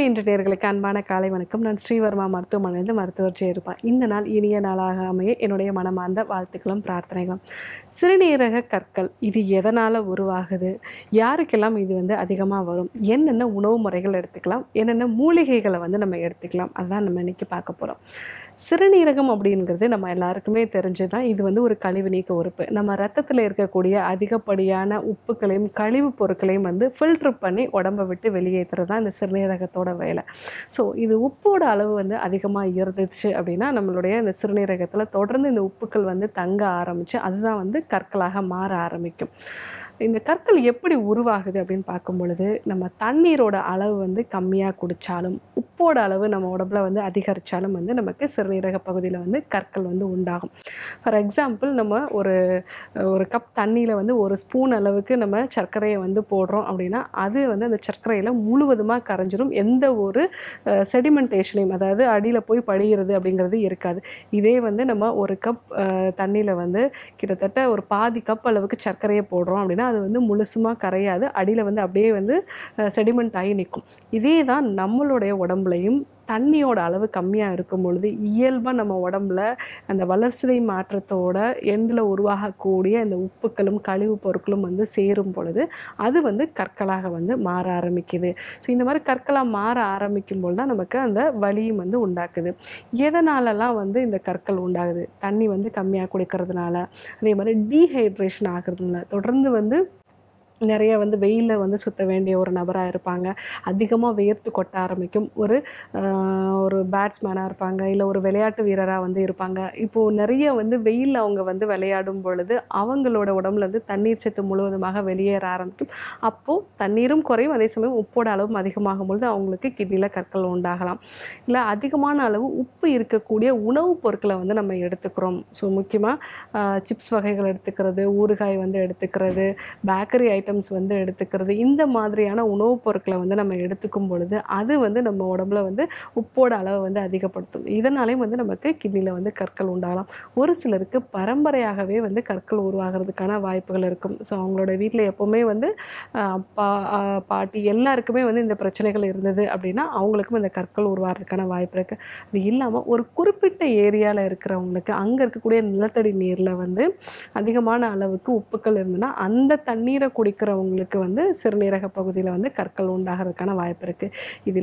இன்று நேர்களுக்கு அன்பான காலை வணக்கம் நான் ஸ்ரீவர்மா மருத்துவமனையிலிருந்து மருத்துவர் ஜெயருப்பா இந்த நாள் இனிய நாளாக அமைய என்னுடைய மனமார்ந்த வாழ்த்துக்களும் பிரார்த்தனைகளும் சிறுநீரக கற்கள் இது எதனால் உருவாகுது யாருக்கெல்லாம் இது வந்து அதிகமாக வரும் என்னென்ன உணவு முறைகள் எடுத்துக்கலாம் என்னென்ன மூலிகைகளை வந்து நம்ம எடுத்துக்கலாம் அதுதான் நம்ம இன்னைக்கு பார்க்க போகிறோம் சிறுநீரகம் அப்படிங்கிறது நம்ம எல்லாருக்குமே தெரிஞ்சு தான் இது வந்து ஒரு கழிவு நீக்க உறுப்பு நம்ம ரத்தத்தில் இருக்கக்கூடிய அதிகப்படியான உப்புக்களையும் கழிவுப் பொருட்களையும் வந்து ஃபில்டர் பண்ணி உடம்பை விட்டு வெளியேற்றுறது தான் இந்த சிறுநீரகத்தோட வேலை ஸோ இது உப்போட அளவு வந்து அதிகமாக இருந்துச்சு அப்படின்னா நம்மளுடைய இந்த சிறுநீரகத்தில் தொடர்ந்து இந்த உப்புக்கள் வந்து தங்க ஆரம்பித்து அதுதான் வந்து கற்களாக மாற ஆரம்பிக்கும் இந்த கற்கள் எப்படி உருவாகுது அப்படின்னு பார்க்கும் பொழுது நம்ம தண்ணீரோட அளவு வந்து கம்மியாக குடித்தாலும் உப்போட அளவு நம்ம உடம்புல வந்து அதிகரித்தாலும் வந்து நமக்கு சிறுநீரக பகுதியில் வந்து கற்கள் வந்து உண்டாகும் ஃபார் எக்ஸாம்பிள் நம்ம ஒரு ஒரு கப் தண்ணியில் வந்து ஒரு ஸ்பூன் அளவுக்கு நம்ம சர்க்கரையை வந்து போடுறோம் அப்படின்னா அது வந்து அந்த சர்க்கரையில் முழுவதுமாக கரைஞ்சிரும் எந்த ஒரு செடிமெண்டேஷனையும் அதாவது அடியில் போய் படிகிறது அப்படிங்கிறது இருக்காது இதே வந்து நம்ம ஒரு கப் தண்ணியில் வந்து கிட்டத்தட்ட ஒரு பாதி கப் அளவுக்கு சர்க்கரையை போடுறோம் அப்படின்னா அது வந்து முழுசுமாக கரையாது அடியில் வந்து அப்படியே வந்து செடிமெண்ட் ஆகி நிற்கும் இதே தான் நம்மளுடைய உடம்புலையும் தண்ணியோட அளவு கம்மியாக இருக்கும் பொழுது இயல்பாக நம்ம உடம்புல அந்த வளர்சிதை மாற்றத்தோட எண்டில் உருவாகக்கூடிய இந்த உப்புக்களும் கழிவுப் பொருட்களும் வந்து சேரும் பொழுது அது வந்து கற்களாக வந்து மாற ஆரம்பிக்குது ஸோ இந்த மாதிரி கற்களாக மாற ஆரம்பிக்கும் பொழுது தான் நமக்கு அந்த வலியும் வந்து உண்டாக்குது எதனாலலாம் வந்து இந்த கற்கள் உண்டாகுது தண்ணி வந்து கம்மியாக குடிக்கிறதுனால அதே மாதிரி டீஹைட்ரேஷன் ஆகுறதுனால தொடர்ந்து வந்து நிறைய வந்து வெயிலில் வந்து சுற்ற வேண்டிய ஒரு நபராக இருப்பாங்க அதிகமாக வேர்த்து கொட்ட ஆரம்பிக்கும் ஒரு ஒரு பேட்ஸ்மேனாக இருப்பாங்க இல்லை ஒரு விளையாட்டு வீரராக வந்து இருப்பாங்க இப்போது நிறைய வந்து வெயிலில் அவங்க வந்து விளையாடும் பொழுது அவங்களோட உடம்புல இருந்து தண்ணீர் சத்து முழுவதுமாக வெளியேற ஆரம்பிக்கும் அப்போது தண்ணீரும் குறையும் அதே சமயம் உப்போட அளவும் அதிகமாகும் பொழுது அவங்களுக்கு கிட்னியில் கற்கள் உண்டாகலாம் இல்லை அதிகமான அளவு உப்பு இருக்கக்கூடிய உணவுப் பொருட்களை வந்து நம்ம எடுத்துக்கிறோம் ஸோ முக்கியமாக சிப்ஸ் வகைகள் எடுத்துக்கிறது ஊறுகாய் வந்து எடுத்துக்கிறது பேக்கரி ஐட்டம்ஸ் வந்து எடுத்துக்கிறது இந்த மாதிரியான உணவுப் பொருட்களை வந்து நம்ம எடுத்துக்கும் பொழுது அது வந்து நம்ம உடம்புல வந்து உப்போட அளவை வந்து அதிகப்படுத்தும் இதனாலேயும் வந்து நமக்கு கிட்னியில் வந்து கற்கள் உண்டாகலாம் ஒரு சிலருக்கு பரம்பரையாகவே வந்து கற்கள் உருவாகிறதுக்கான வாய்ப்புகள் இருக்கும் ஸோ அவங்களோட வீட்டில் எப்போவுமே வந்து அப்பா பாட்டி எல்லாருக்குமே வந்து இந்த பிரச்சனைகள் இருந்தது அப்படின்னா அவங்களுக்கும் இந்த கற்கள் உருவாகிறதுக்கான வாய்ப்பு இருக்குது அது இல்லாமல் ஒரு குறிப்பிட்ட ஏரியாவில் இருக்கிறவங்களுக்கு அங்கே இருக்கக்கூடிய நிலத்தடி நீரில் வந்து அதிகமான அளவுக்கு உப்புக்கள் இருந்ததுன்னா அந்த தண்ணீரை குடி குடிக்கிறவங்களுக்கு வந்து சிறுநீரக பகுதியில் வந்து கற்கள் உண்டாகிறதுக்கான வாய்ப்பு இருக்குது இது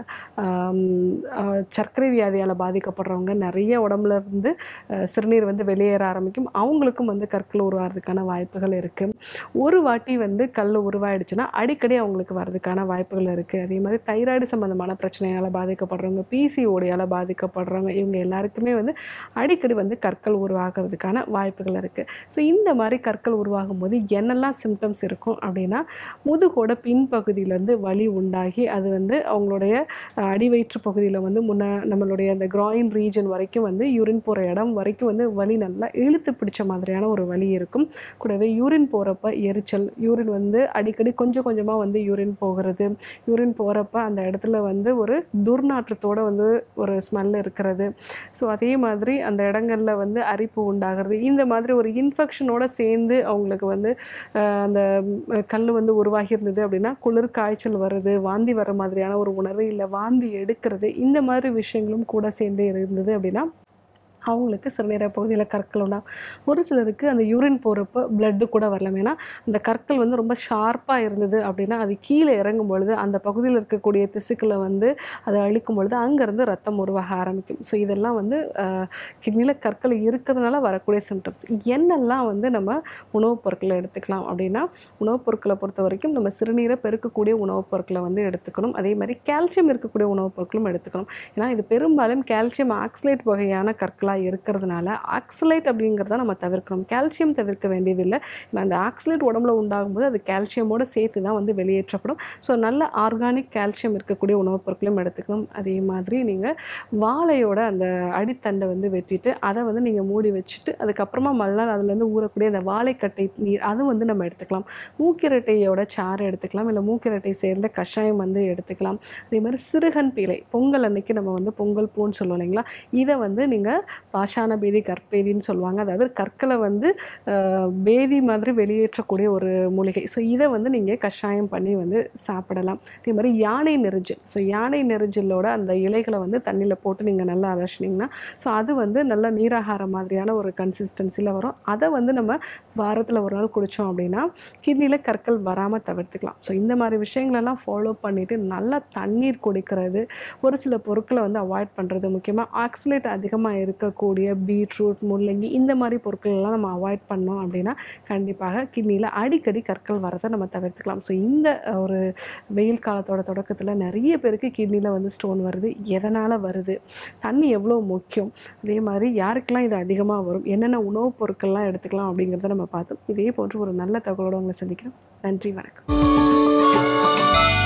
இல்லாமல் சர்க்கரை வியாதியால் பாதிக்கப்படுறவங்க நிறைய உடம்புல இருந்து சிறுநீர் வந்து வெளியேற ஆரம்பிக்கும் அவங்களுக்கும் வந்து கற்கள் உருவாகிறதுக்கான வாய்ப்புகள் இருக்குது ஒரு வாட்டி வந்து கல் உருவாயிடுச்சுன்னா அடிக்கடி அவங்களுக்கு வர்றதுக்கான வாய்ப்புகள் இருக்குது அதே மாதிரி தைராய்டு சம்மந்தமான பிரச்சனையால் பாதிக்கப்படுறவங்க பிசிஓடியால் பாதிக்கப்படுறவங்க இவங்க எல்லாருக்குமே வந்து அடிக்கடி வந்து கற்கள் உருவாகிறதுக்கான வாய்ப்புகள் இருக்குது ஸோ இந்த மாதிரி கற்கள் உருவாகும் போது என்னெல்லாம் சிம்டம்ஸ் இருக்கும் இருக்கும் அப்படின்னா முதுகோட பின்பகுதியிலேருந்து வலி உண்டாகி அது வந்து அவங்களுடைய அடிவயிற்று பகுதியில் வந்து முன்ன நம்மளுடைய அந்த கிராயின் ரீஜன் வரைக்கும் வந்து யூரின் போகிற இடம் வரைக்கும் வந்து வலி நல்லா இழுத்து பிடிச்ச மாதிரியான ஒரு வலி இருக்கும் கூடவே யூரின் போகிறப்ப எரிச்சல் யூரின் வந்து அடிக்கடி கொஞ்சம் கொஞ்சமாக வந்து யூரின் போகிறது யூரின் போகிறப்ப அந்த இடத்துல வந்து ஒரு துர்நாற்றத்தோடு வந்து ஒரு ஸ்மெல் இருக்கிறது ஸோ அதே மாதிரி அந்த இடங்களில் வந்து அரிப்பு உண்டாகிறது இந்த மாதிரி ஒரு இன்ஃபெக்ஷனோடு சேர்ந்து அவங்களுக்கு வந்து அந்த கல் வந்து உருவாகி இருந்தது அப்படின்னா குளிர் காய்ச்சல் வருது வாந்தி வர மாதிரியான ஒரு உணர்வு இல்லை வாந்தி எடுக்கிறது இந்த மாதிரி விஷயங்களும் கூட சேர்ந்து இருந்தது அப்படின்னா அவங்களுக்கு சிறுநீரக பகுதியில் கற்கள் உண்டாகும் ஒரு சிலருக்கு அந்த யூரின் போகிறப்ப பிளட்டு கூட வரலாம் ஏன்னா அந்த கற்கள் வந்து ரொம்ப ஷார்ப்பாக இருந்தது அப்படின்னா அது கீழே இறங்கும் பொழுது அந்த பகுதியில் இருக்கக்கூடிய திசுக்களை வந்து அதை அழிக்கும் பொழுது அங்கேருந்து ரத்தம் உருவாக ஆரம்பிக்கும் ஸோ இதெல்லாம் வந்து கிட்னியில் கற்கள் இருக்கிறதுனால வரக்கூடிய சிம்டம்ஸ் என்னெல்லாம் வந்து நம்ம உணவுப் பொருட்களை எடுத்துக்கலாம் அப்படின்னா உணவுப் பொருட்களை பொறுத்த வரைக்கும் நம்ம சிறுநீரை பெருக்கக்கூடிய உணவுப் பொருட்களை வந்து எடுத்துக்கணும் அதே மாதிரி கால்சியம் இருக்கக்கூடிய உணவுப் பொருட்களும் எடுத்துக்கணும் ஏன்னா இது பெரும்பாலும் கால்சியம் ஆக்சிலேட் வகையான கற்களாக ஆக்சிலேட்டாக இருக்கிறதுனால ஆக்சிலேட் அப்படிங்கிறத நம்ம தவிர்க்கணும் கால்சியம் தவிர்க்க வேண்டியதில்லை ஏன்னா அந்த ஆக்சிலேட் உடம்புல உண்டாகும்போது அது கால்சியமோடு சேர்த்து தான் வந்து வெளியேற்றப்படும் ஸோ நல்ல ஆர்கானிக் கால்சியம் இருக்கக்கூடிய உணவுப் பொருட்களையும் எடுத்துக்கணும் அதே மாதிரி நீங்கள் வாழையோட அந்த அடித்தண்டை வந்து வெட்டிட்டு அதை வந்து நீங்கள் மூடி வச்சுட்டு அதுக்கப்புறமா மறுநாள் அதுலேருந்து ஊறக்கூடிய அந்த வாழைக்கட்டை நீர் அது வந்து நம்ம எடுத்துக்கலாம் மூக்கிரட்டையோட சாறு எடுத்துக்கலாம் இல்லை மூக்கிரட்டை சேர்ந்த கஷாயம் வந்து எடுத்துக்கலாம் அதே மாதிரி சிறுகன் பீலை பொங்கல் அன்னைக்கு நம்ம வந்து பொங்கல் பூன்னு சொல்லுவோம் இல்லைங்களா இதை வந்து நீங்கள் பாஷான பேதி கற்பேதின்னு சொல்லுவாங்க அதாவது கற்களை வந்து அஹ், பேதி மாதிரி வெளியேற்றக்கூடிய ஒரு மூலிகை ஸோ இதை வந்து நீங்கள் கஷாயம் பண்ணி வந்து சாப்பிடலாம் அதே மாதிரி யானை நெரிஞ்சல் ஸோ யானை நெரிஞ்சலோட அந்த இலைகளை வந்து தண்ணியில் போட்டு நீங்கள் நல்லா அலசினீங்கன்னா ஸோ அது வந்து நல்ல நீராகாரம் மாதிரியான ஒரு கன்சிஸ்டன்சியில் வரும் அதை வந்து நம்ம வாரத்தில் ஒரு நாள் குடித்தோம் அப்படின்னா கிட்னியில் கற்கள் வராமல் தவிர்த்துக்கலாம் ஸோ இந்த மாதிரி விஷயங்களெல்லாம் ஃபாலோ பண்ணிவிட்டு நல்லா தண்ணீர் குடிக்கிறது ஒரு சில பொருட்களை வந்து அவாய்ட் பண்ணுறது முக்கியமாக ஆக்சிலேட் அதிகமாக இருக்கக்கூடிய பீட்ரூட் முள்ளங்கி இந்த மாதிரி பொருட்கள் எல்லாம் நம்ம அவாய்ட் பண்ணோம் அப்படின்னா கண்டிப்பாக கிட்னியில் அடிக்கடி கற்கள் வரதை நம்ம தவிர்த்துக்கலாம் ஸோ இந்த அஹ், ஒரு வெயில் காலத்தோட தொடக்கத்தில் நிறைய பேருக்கு கிட்னியில் வந்து ஸ்டோன் வருது எதனால் வருது தண்ணி எவ்வளோ முக்கியம் அதே மாதிரி யாருக்கெல்லாம் இது அதிகமாக வரும் என்னென்ன உணவுப் பொருட்கள்லாம் எடுத்துக்கலாம் அப்படிங்கிறத நம்ம பார்த்தோம் இதே போன்று ஒரு நல்ல தகவலோடு உங்களை சந்திக்கிறோம் நன்றி வணக்கம்